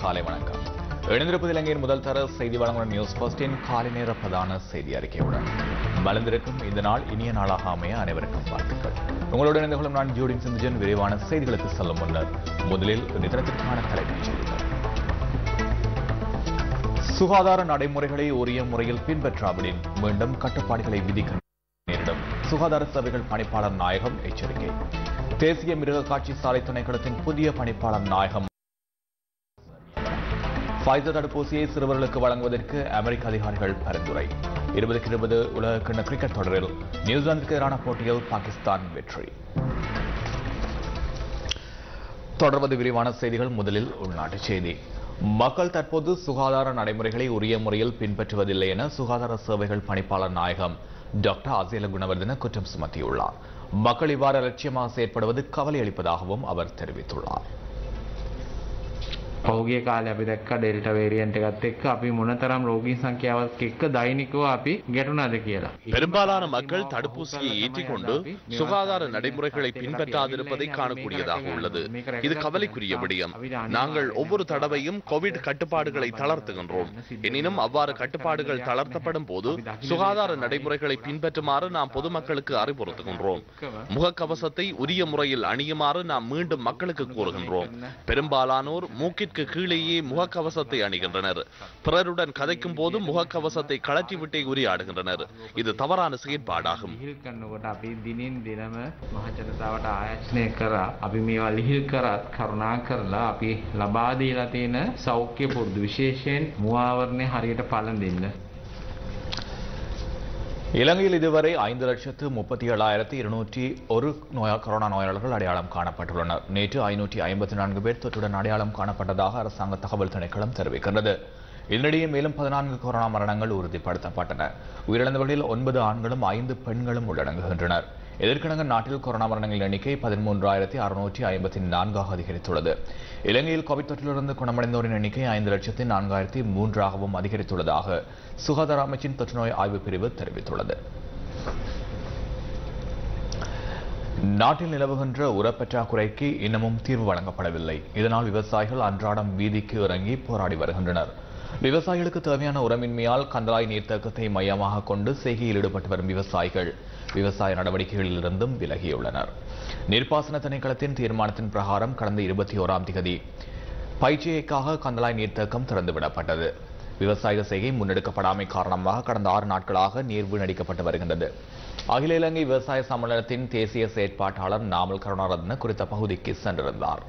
காலை வணக்கம் இணைந்திருப்பது இலங்கையின் முதல் தர செய்தி வழங்குடன் நியூஸ் போஸ்டின் காலை நேர பிரதான செய்தி அறிக்கையுடன் மலர்ந்திருக்கும் இந்த நாள் இனிய நாளாக அமைய அனைவருக்கும் வாழ்த்துக்கள் உங்களோடு இணைந்து கொள்ளும் நான் ஜூடின் சிந்துஜன் விரிவான செய்திகளுக்கு செல்லும் முன்னர் முதலில் நிதினத்திற்கான தலைப்புச் செய்திகள் சுகாதார நடைமுறைகளை உரிய முறையில் பின்பற்றாவிடின் மீண்டும் கட்டுப்பாடுகளை விதிக்க நேரிடும் சுகாதார சேவைகள் பணிப்பாளர் நாயகம் எச்சரிக்கை தேசிய மிருக காட்சி சாலை திணைக்களத்தின் புதிய பணிப்பாளர் நாயகம் ஃபைசர் தடுப்பூசியை சிறுவர்களுக்கு வழங்குவதற்கு அமெரிக்க அதிகாரிகள் பரிந்துரை இருபதுக்கு இருபது உலகக்கிண்ண கிரிக்கெட் தொடரில் நியூசிலாந்துக்கு எதிரான போட்டியில் பாகிஸ்தான் வெற்றி தொடர்வது விரிவான செய்திகள் முதலில் உள்நாட்டுச் செய்தி மக்கள் தற்போது சுகாதார நடைமுறைகளை உரிய முறையில் பின்பற்றுவதில்லை என சுகாதார சேவைகள் பணிப்பாளர் நாயகம் டாக்டர் அசேல குணவர்தன குற்றம் சுமத்தியுள்ளார் மக்கள் இவ்வாறு அலட்சியமாக செயற்படுவது கவலை அளிப்பதாகவும் அவர் தெரிவித்துள்ளார் පහුගිය කාලේ අපි දැක්ක ඩෙල්ටා වේරියන්ට් එකත් එක්ක අපි මොනතරම් රෝගී සංඛ්‍යාවක් එක්ක දෛනිකව අපි ගැටුණාද කියලා. பெரும்பாலான மக்கள் தடுப்பூசியை ஏற்றிக்கொண்டு சுகாதார நடைமுறைகளை பின்பற்றாதிருப்பதை காணக்கூடியதாக உள்ளது இது கவலைக்குரிய விடயம் நாங்கள் ஒவ்வொரு தடவையும் கோவிட் கட்டுப்பாடுகளை தளர்த்துகின்றோம் எனினும் அவ்வாறு கட்டுப்பாடுகள் தளர்த்தப்படும் போது சுகாதார நடைமுறைகளை பின்பற்றுமாறு நாம் பொதுமக்களுக்கு அறிவுறுத்துகின்றோம் முகக்கவசத்தை உரிய முறையில் அணியுமாறு நாம் மீண்டும் மக்களுக்கு கூறுகின்றோம் பெரும்பாலானோர் மூக்கிற்கு கீழேயே முகக்கவசத்தை அணிகின்றனர் பிறருடன் கதைக்கும் போது முகக்கவசத்தை கழற்றிவிட்டே உரையாடுகின்றனர் இது தவறான செயற்பாடாகும் ලිහිල් කරනකොට අපි දිනින් දිනම මහජනතාවට ආයෝජනය කරා අපි මේවා ලිහිල් කරත් කරුණා කරලා අපි ලබා දීලා තියෙන සෞඛ්‍ය පුරුදු විශේෂයෙන් මුවාවරණය හරියට පලන් දෙන්න. இலங்கையில் இதுவரை ஐந்து லட்சத்து முப்பத்தி ஏழாயிரத்தி இருநூற்றி ஒரு நோயா கொரோனா நோயாளர்கள் அடையாளம் காணப்பட்டுள்ளனர் நேற்று ஐநூற்றி ஐம்பத்தி நான்கு பேர் தொற்றுடன் அடையாளம் காணப்பட்டதாக அரசாங்க தகவல் திணைக்களம் தெரிவிக்கின்றது இதனிடையே மேலும் பதினான்கு கொரோனா மரணங்கள் உறுதிப்படுத்தப்பட்டன உயிரிழந்தவர்களில் ஒன்பது ஆண்களும் ஐந்து பெண்களும் உள்ளடங்குகின்றனர் எதிர்க்கிழங்கு நாட்டில் கொரோனா மரணங்களின் எண்ணிக்கை பதிமூன்றாயிரத்தி அறுநூற்றி ஐம்பத்தி நான்காக அதிகரித்துள்ளது இலங்கையில் கோவிட் தொற்றிலிருந்து குணமடைந்தோரின் எண்ணிக்கை ஐந்து லட்சத்தி நான்காயிரத்தி மூன்றாகவும் அதிகரித்துள்ளதாக சுகாதார அமைச்சின் தொற்றுநோய் ஆய்வு பிரிவு தெரிவித்துள்ளது நாட்டில் நிலவுகின்ற உரப்பற்றாக்குறைக்கு இன்னமும் தீர்வு வழங்கப்படவில்லை இதனால் விவசாயிகள் அன்றாடம் வீதிக்கு இறங்கி போராடி வருகின்றனர் விவசாயிகளுக்கு தேவையான உரமின்மையால் கந்தலாய் நீர்த்தேக்கத்தை மையமாக கொண்டு செய்கையில் ஈடுபட்டு வரும் விவசாயிகள் விவசாய நடவடிக்கைகளிலிருந்தும் விலகியுள்ளனர் நீர்ப்பாசன திணைக்களத்தின் தீர்மானத்தின் பிரகாரம் கடந்த இருபத்தி ஓராம் திகதி பயிற்சியைக்காக கந்தலாய் நீர்த்தேக்கம் திறந்துவிடப்பட்டது விவசாய செய்கை முன்னெடுக்கப்படாமை காரணமாக கடந்த ஆறு நாட்களாக நீர் வீணடிக்கப்பட்டு வருகின்றது அகில இலங்கை விவசாய சம்மேளனத்தின் தேசிய செயற்பாட்டாளர் நாமல் கருணாரத்ன குறித்த பகுதிக்கு சென்றிருந்தார்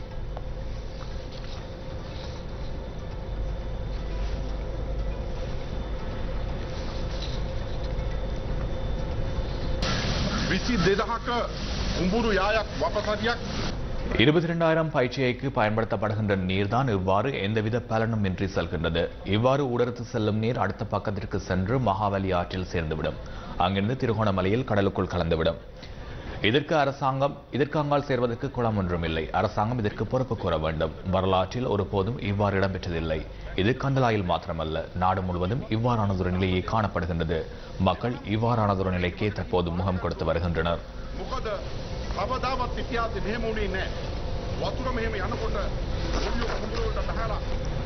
විසි දෙදහක උඹුරු යායක් වපසරියක් இருபத்தி இரண்டாயிரம் பயிற்சியைக்கு பயன்படுத்தப்படுகின்ற நீர்தான் இவ்வாறு எந்தவித பலனும் இன்றி செல்கின்றது இவ்வாறு ஊடறுத்து செல்லும் நீர் அடுத்த பக்கத்திற்கு சென்று மகாவலி ஆற்றில் சேர்ந்துவிடும் அங்கிருந்து திருகோணமலையில் கடலுக்குள் கலந்துவிடும் இதற்கு அரசாங்கம் இதற்கு அங்கால் சேர்வதற்கு குளம் ஒன்றும் இல்லை அரசாங்கம் இதற்கு பொறுப்பு கூற வேண்டும் வரலாற்றில் ஒருபோதும் இவ்வாறு இடம்பெற்றதில்லை இது கந்தலாயில் மாத்திரமல்ல நாடு முழுவதும் இவ்வாறானதொரு நிலையே காணப்படுகின்றது மக்கள் இவ்வாறானதொரு நிலைக்கே தற்போது முகம் கொடுத்து வருகின்றனர் මොකද කවදාවත් ඉතිහාසෙ මෙහෙම වුණේ නෑ. වතුර මෙහෙම යනකොට ඔලිය කුඹුරවලට බහැලා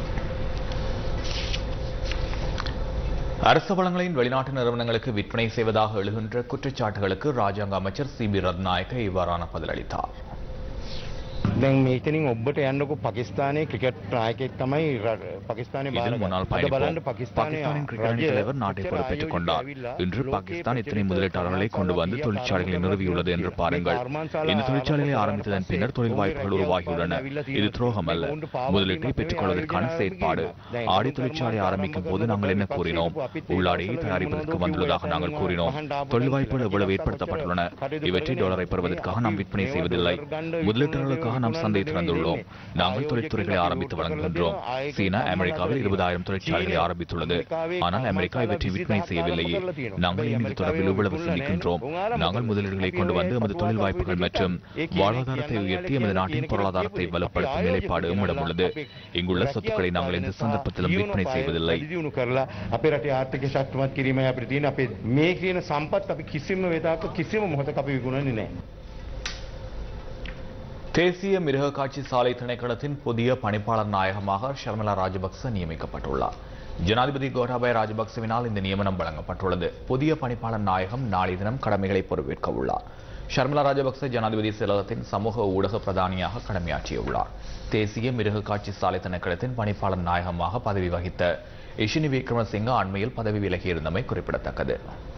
அரசு வளங்களின் வெளிநாட்டு நிறுவனங்களுக்கு விற்பனை செய்வதாக எழுகின்ற குற்றச்சாட்டுகளுக்கு ராஜாங்க அமைச்சர் சி பி ரத்நாயக்க இவ்வாறான பதிலளித்தார் දැන් මේතනින් ඔබට යන්නකු පකිස්ානය ක්‍රිකට් නායකෙක් තමයි පකිස්ානය இதில் முன்னாள் பயணிப்போம் பாகிஸ்தானின் கிரிக்கெட் அணி தலைவர் நாட்டை பொறுப்பேற்றுக் கொண்டார் இன்று பாகிஸ்தான் இத்தனை முதலீட்டாளர்களை கொண்டு வந்து தொழிற்சாலைகளை நிறுவியுள்ளது என்று பாருங்கள் இந்த தொழிற்சாலைகளை ஆரம்பித்ததன் பின்னர் தொழில் வாய்ப்புகள் உருவாகியுள்ளன இது துரோகம் அல்ல முதலீட்டை பெற்றுக் கொள்வதற்கான செயற்பாடு ஆடை தொழிற்சாலை ஆரம்பிக்கும் போது நாங்கள் என்ன கூறினோம் உள்ளாடையை தயாரிப்பதற்கு வந்துள்ளதாக நாங்கள் கூறினோம் தொழில் வாய்ப்புகள் எவ்வளவு ஏற்படுத்தப்பட்டுள்ளன இவற்றை டாலரை பெறுவதற்காக நாம் விற்பனை செய்வதில்லை முதலீட்டாளர்களுக்காக நாம் சந்தை திறந்துள்ளோம் நாங்கள் தொழிற்துறைகளை ஆரம்பித்து வழங்குகின்றோம் சீனா அமெரிக்காவில் இருபதாயிரம் தொழிற்சாலைகளை ஆரம்பித்துள்ளது ஆனால் அமெரிக்கா இவற்றை விற்பனை செய்யவில்லையே நாங்கள் ஏன் இது தொடர்பில் இவ்வளவு சிந்திக்கின்றோம் நாங்கள் முதலீடுகளை கொண்டு வந்து எமது தொழில் வாய்ப்புகள் மற்றும் வாழ்வாதாரத்தை உயர்த்தி எமது நாட்டின் பொருளாதாரத்தை வலுப்படுத்தும் நிலைப்பாடு எம்மிடம் உள்ளது இங்குள்ள சொத்துக்களை நாங்கள் எந்த சந்தர்ப்பத்திலும் விற்பனை செய்வதில்லை දියුණු කරලා අපේ රටේ ආර්ථික ශක්තිමත් කිරීමයි අපිට තියෙන අපේ මේ කියන සම්පත් අපි කිසිම වෙලාවක කිසිම මොහොතක අපි විකුණන්නේ නැහැ. தேசிய மிருக காட்சி சாலை திணைக்களத்தின் புதிய பணிப்பாளர் நாயகமாக ஷர்மிளா ராஜபக்ச நியமிக்கப்பட்டுள்ளார் ஜனாதிபதி கோட்டாபய ராஜபக்சவினால் இந்த நியமனம் வழங்கப்பட்டுள்ளது புதிய பணிப்பாளர் நாயகம் நாளை தினம் கடமைகளை பொறுப்பேற்க உள்ளார் ஷர்மிளா ராஜபக்ச ஜனாதிபதி செயலகத்தின் சமூக ஊடக பிரதானியாக கடமையாற்றியுள்ளார் தேசிய மிருக காட்சி சாலை திணைக்களத்தின் பணிப்பாளர் நாயகமாக பதவி வகித்த இஷினி விக்ரமசிங்க அண்மையில் பதவி விலகியிருந்தமை குறிப்பிடத்தக்கது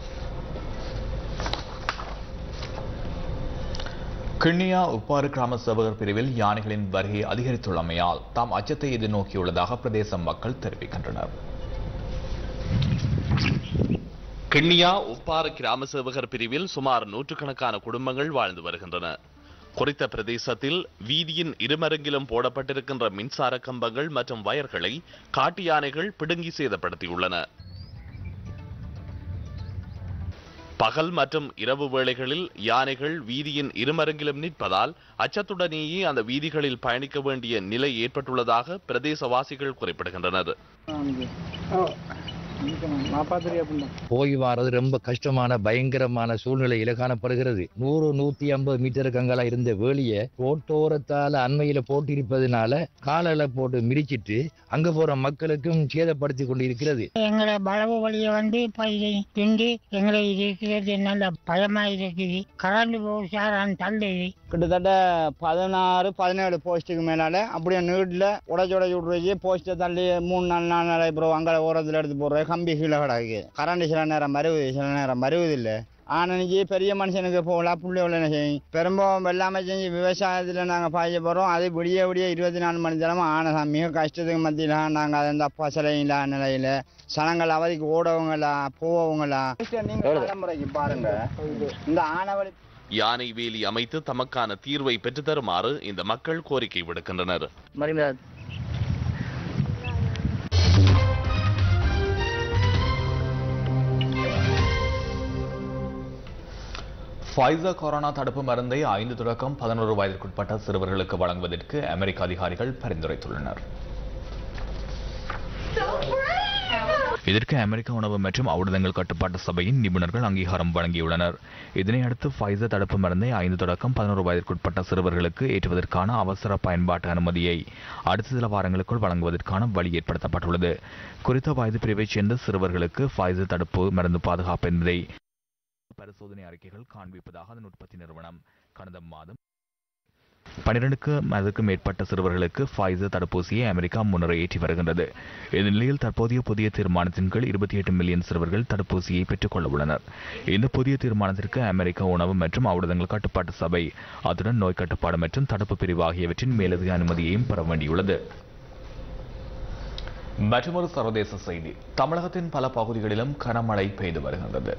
கிண்ணியா உப்பாறு கிராம சேவகர் பிரிவில் யானைகளின் வருகை அதிகரித்துள்ளமையால் தாம் அச்சத்தை எதிர்நோக்கியுள்ளதாக பிரதேச மக்கள் தெரிவிக்கின்றனர் கிண்ணியா உப்பாறு கிராம சேவகர் பிரிவில் சுமார் நூற்றுக்கணக்கான குடும்பங்கள் வாழ்ந்து வருகின்றன குறித்த பிரதேசத்தில் வீதியின் இருமருங்கிலும் போடப்பட்டிருக்கின்ற மின்சார கம்பங்கள் மற்றும் வயர்களை காட்டு யானைகள் பிடுங்கி சேதப்படுத்தியுள்ளன பகல் மற்றும் இரவு வேளைகளில் யானைகள் வீதியின் இருமருங்கிலும் நிற்பதால் அச்சத்துடனேயே அந்த வீதிகளில் பயணிக்க வேண்டிய நிலை ஏற்பட்டுள்ளதாக பிரதேசவாசிகள் குறிப்பிடுகின்றனர் போய் வாரது ரொம்ப கஷ்டமான பயங்கரமான சூழ்நிலையில காணப்படுகிறது நூறு நூத்தி ஐம்பது மீட்டருக்கு அங்கெல்லாம் இருந்த வேலியை ரோட்டோரத்தால அண்மையில போட்டிருப்பதனால காலில் போட்டு மிதிச்சிட்டு அங்க போற மக்களுக்கும் சேதப்படுத்தி கொண்டு இருக்கிறது எங்களை பலவு வழியை வந்து இப்போ இதை திண்டி எங்களை இருக்கிறது நல்ல பயமா இருக்குது கரண்ட் போசாரான் தள்ளுது கிட்டத்தட்ட பதினாறு பதினேழு போஸ்ட்டுக்கு மேலால அப்படியே நீட்டில் உடச்சி உடச்சி விட்றது போஸ்ட்டை தள்ளி மூணு நாலு நாலு நாள் அப்புறம் அங்கே ஓரத்தில் எடுத்து போடுறது கம்பி கீழே கிடக்கு கரண்ட் சில நேரம் மறுவுது சில நேரம் மறுவுது இல்லை ஆனனிக்கு பெரிய மனுஷனுக்கு போகலாம் புள்ளி என்ன செய்யும் பெரும்பாலும் வெள்ளாமை செஞ்சு விவசாயத்தில் நாங்கள் பாய்ச்ச போகிறோம் அது விடிய விடிய இருபத்தி நாலு மணி நேரமும் ஆனதான் மிக கஷ்டத்துக்கு மத்தியில் நாங்கள் அதை அந்த பசலையில்லா நிலையில் சனங்கள் அவதிக்கு ஓடவங்களா போவங்களா நீங்கள் தலைமுறைக்கு பாருங்க இந்த ஆனவழி யானை வேலி அமைத்து தமக்கான தீர்வை பெற்றுத்தருமாறு இந்த மக்கள் கோரிக்கை விடுக்கின்றனர் ஃபைசர் கொரோனா தடுப்பு மருந்தை ஐந்து தொடக்கம் பதினோரு வயதிற்குட்பட்ட சிறுவர்களுக்கு வழங்குவதற்கு அமெரிக்க அதிகாரிகள் பரிந்துரைத்துள்ளனர் இதற்கு அமெரிக்க உணவு மற்றும் ஔடதங்கள் கட்டுப்பாட்டு சபையின் நிபுணர்கள் அங்கீகாரம் வழங்கியுள்ளனர் இதனை அடுத்து ஃபைசர் தடுப்பு மருந்தை ஐந்து தொடக்கம் பதினோரு வயதிற்குட்பட்ட சிறுவர்களுக்கு ஏற்றுவதற்கான அவசர பயன்பாட்டு அனுமதியை அடுத்த சில வாரங்களுக்குள் வழங்குவதற்கான வழி ஏற்படுத்தப்பட்டுள்ளது குறித்த வயது பிரிவைச் சேர்ந்த சிறுவர்களுக்கு ஃபைசர் தடுப்பு மருந்து பாதுகாப்பு என்பதை பரிசோதனை அறிக்கைகள் காண்பிப்பதாக அதன் உற்பத்தி நிறுவனம் கடந்த மாதம் பனிரெண்டுக்கு அதுக்கு மேற்பட்ட சிறுவர்களுக்கு ஃபைசர் தடுப்பூசியை அமெரிக்கா முன்னரே ஏற்றி வருகின்றது இந்நிலையில் தற்போதைய புதிய தீர்மானத்தின் கீழ் இருபத்தி எட்டு மில்லியன் சிறுவர்கள் தடுப்பூசியை பெற்றுக்கொள்ள உள்ளனர் இந்த புதிய தீர்மானத்திற்கு அமெரிக்க உணவு மற்றும் ஔடதங்கள் கட்டுப்பாட்டு சபை அத்துடன் நோய் கட்டுப்பாடு மற்றும் தடுப்பு பிரிவு ஆகியவற்றின் மேலதிக அனுமதியையும் பெற வேண்டியுள்ளது மற்றொரு சர்வதேச செய்தி தமிழகத்தின் பல பகுதிகளிலும் கனமழை பெய்து வருகின்றது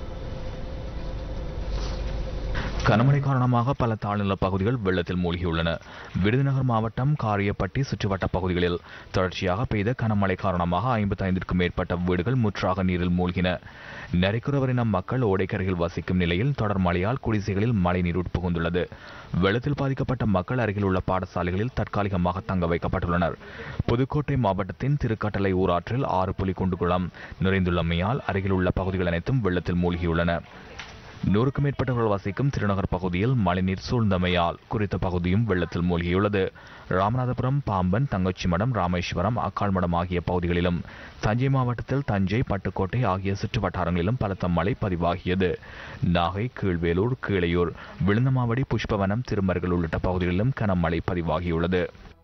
கனமழை காரணமாக பல தாழ்நில பகுதிகள் வெள்ளத்தில் மூழ்கியுள்ளன விருதுநகர் மாவட்டம் காரியப்பட்டி சுற்றுவட்ட பகுதிகளில் தொடர்ச்சியாக பெய்த கனமழை காரணமாக ஐம்பத்தைந்திற்கும் மேற்பட்ட வீடுகள் முற்றாக நீரில் மூழ்கின நரிக்குறவரினம் மக்கள் ஓடைக்கரையில் வசிக்கும் நிலையில் தொடர் மழையால் குடிசைகளில் மழைநீர் உட்புகுந்துள்ளது வெள்ளத்தில் பாதிக்கப்பட்ட மக்கள் அருகில் உள்ள பாடசாலைகளில் தற்காலிகமாக தங்க வைக்கப்பட்டுள்ளனர் புதுக்கோட்டை மாவட்டத்தின் திருக்கட்டளை ஊராற்றில் ஆறு புலிக்குண்டு குளம் நிறைந்துள்ளமையால் அருகில் உள்ள பகுதிகள் அனைத்தும் வெள்ளத்தில் மூழ்கியுள்ளன நூறுக்கும் மேற்பட்டவர்கள் வசிக்கும் திருநகர் பகுதியில் மழைநீர் சூழ்ந்தமையால் குறித்த பகுதியும் வெள்ளத்தில் மூழ்கியுள்ளது ராமநாதபுரம் பாம்பன் தங்கச்சிமடம் ராமேஸ்வரம் அக்கால்மடம் ஆகிய பகுதிகளிலும் தஞ்சை மாவட்டத்தில் தஞ்சை பட்டுக்கோட்டை ஆகிய சுற்று வட்டாரங்களிலும் பலத்த மழை பதிவாகியது நாகை கீழ்வேலூர் கீழையூர் விழுந்தமாவடி புஷ்பவனம் திருமருகல் உள்ளிட்ட பகுதிகளிலும் கனமழை பதிவாகியுள்ளது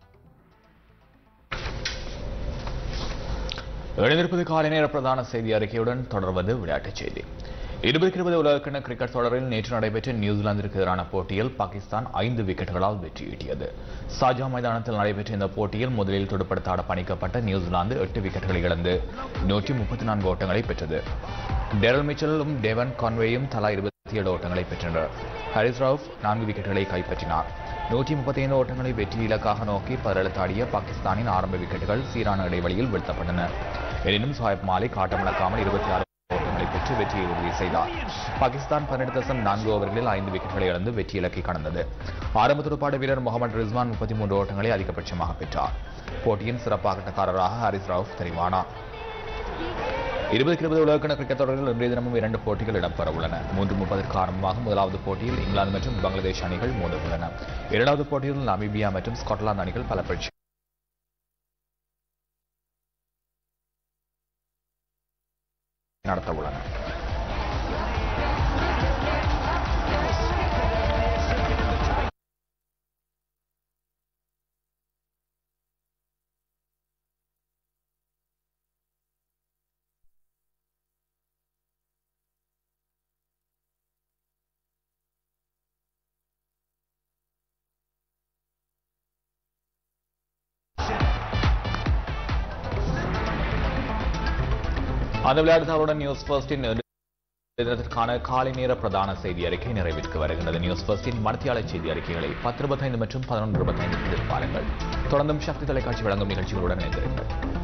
இணைந்திருப்பது காலை நேர பிரதான செய்தி அறிக்கையுடன் தொடர்வது விளையாட்டுச் செய்தி இருபத்தி இருபது உலகக்கிண கிரிக்கெட் தொடரில் நேற்று நடைபெற்ற நியூசிலாந்திற்கு எதிரான போட்டியில் பாகிஸ்தான் ஐந்து விக்கெட்டுகளால் வெற்றியீட்டியது சாஜா மைதானத்தில் நடைபெற்ற இந்த போட்டியில் முதலில் துடுப்படுத்த ஆட பணிக்கப்பட்ட நியூசிலாந்து எட்டு விக்கெட்டுகளை இழந்து நூற்றி முப்பத்தி நான்கு ஓட்டங்களை பெற்றது டெரல் மிச்சலும் டெவன் கான்வேயும் தலா இருபத்தி ஏழு ஓட்டங்களை பெற்றனர் ஹரிஸ் ரவுஃப் நான்கு விக்கெட்டுகளை கைப்பற்றினார் நூற்றி முப்பத்தி ஐந்து ஓட்டங்களை வெற்றி இலக்காக நோக்கி பதிலெழுத்தாடிய பாகிஸ்தானின் ஆரம்ப விக்கெட்டுகள் சீரான இடைவெளியில் வீழ்த்தப்பட்டன எனினும் சாஹிப் மாலிக் ஆட்டமிழக்காமல் இருபத்தி ஆறு ஓட்டங்களை பெற்று வெற்றியை உறுதி செய்தார் பாகிஸ்தான் பன்னெண்டு தசம் நான்கு ஓவர்களில் ஐந்து விக்கெட்டுகளை இழந்து வெற்றி இலக்கை கடந்தது ஆரம்ப துடுப்பாட்ட வீரர் முகமது ரிஸ்வான் முப்பத்தி மூன்று ஓட்டங்களை அதிகபட்சமாக பெற்றார் போட்டியின் சிறப்பு ஆட்டக்காரராக ஹாரிஸ் ரவுஃப் தெரிவானார் இருபதுக்கு இருபது உலகக்கண கிரிக்கெட் தொடரில் இன்றைய தினமும் இரண்டு போட்டிகள் இடம்பெற உள்ளன மூன்று முப்பதற்கு ஆரம்பமாக முதலாவது போட்டியில் இங்கிலாந்து மற்றும் பங்களாதேஷ் அணிகள் மோத உள்ளன இரண்டாவது போட்டியில் நமீபியா மற்றும் ஸ்காட்லாந்து அணிகள் பல பயிற்சி நடத்த உள்ளன அந்த விளையாட்டு தகவலுடன் நியூஸ் ஃபர்ஸ்டின் தினத்திற்கான காலை நேர பிரதான செய்தி அறிக்கை நிறைவேற்று வருகின்றது நியூஸ் ஃபர்ஸ்டின் மத்தியாள செய்தி அறிக்கைகளை பத்து இருபத்தைந்து மற்றும் பதினொன்று இருபத்தைந்து எதிர்பாருங்கள் தொடர்ந்தும் சக்தி தொலைக்காட்சி வழங்கும் நிகழ்ச்சிகளுடன் இணைந்திருங்கள்